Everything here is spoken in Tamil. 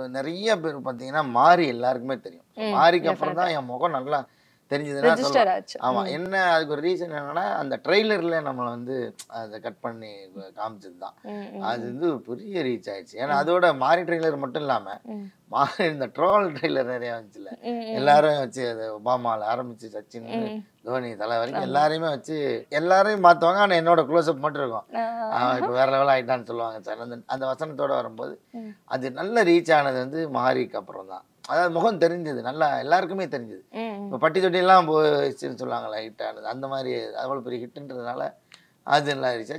நிறைய பேர் பார்த்தீங்கன்னா மாறி எல்லாருக்குமே தெரியும் ம், மாறிக்கு அப்புறம் தான் என் முகம் நல்லா தெரிஞ்சதுன்னா சொல்லலாம் ரெஜிஸ்டர் ஆச்சு ஆமா ம். என்ன அதுக்கு ஒரு ரீசன் என்னன்னா அந்த ட்ரெய்லர்ல நம்மளை வந்து அதை கட் பண்ணி காமிச்சது தான் ம், ம், அது வந்து ஒரு பெரிய ரீச் ஆயிடுச்சு ஏன்னா அதோட மாறி ட்ரெய்லர் மட்டும் இல்லாம ம். மாறி இந்த ட்ரோல் ட்ரெய்லர் நிறைய வந்துச்சுல ம், ம். எல்லாரும் வச்சு அது ஒபாமால ஆரம்பிச்சு சச்சின் ம். தோனி தலை வரைக்கும் எல்லாரையுமே வச்சு எல்லாரையும் மாத்துவாங்க ஆனா என்னோட க்ளோஸ்அப் மட்டும் இருக்கும் ஆ, அவன் இப்போ வேற லெவல் ஆயிட்டான்னு சொல்லுவாங்க சார் அந்த அந்த வசனத்தோட வரும்போது ம். அது நல்ல ரீச் ஆனது வந்து மாறிக்கு அப்புறம் தான் அதாவது முகம் தெரிஞ்சது நல்லா எல்லாருக்குமே தெரிஞ்சது ம், ம். இப்போ பட்டி தொட்டியெல்லாம் போச்சுன்னு சொல்லுவாங்கல்ல ஹிட் ஆனது அந்த மாதிரி அவ்வளோ பெரிய ஹிட்டுன்றதுனால அது நல்லா ரீச்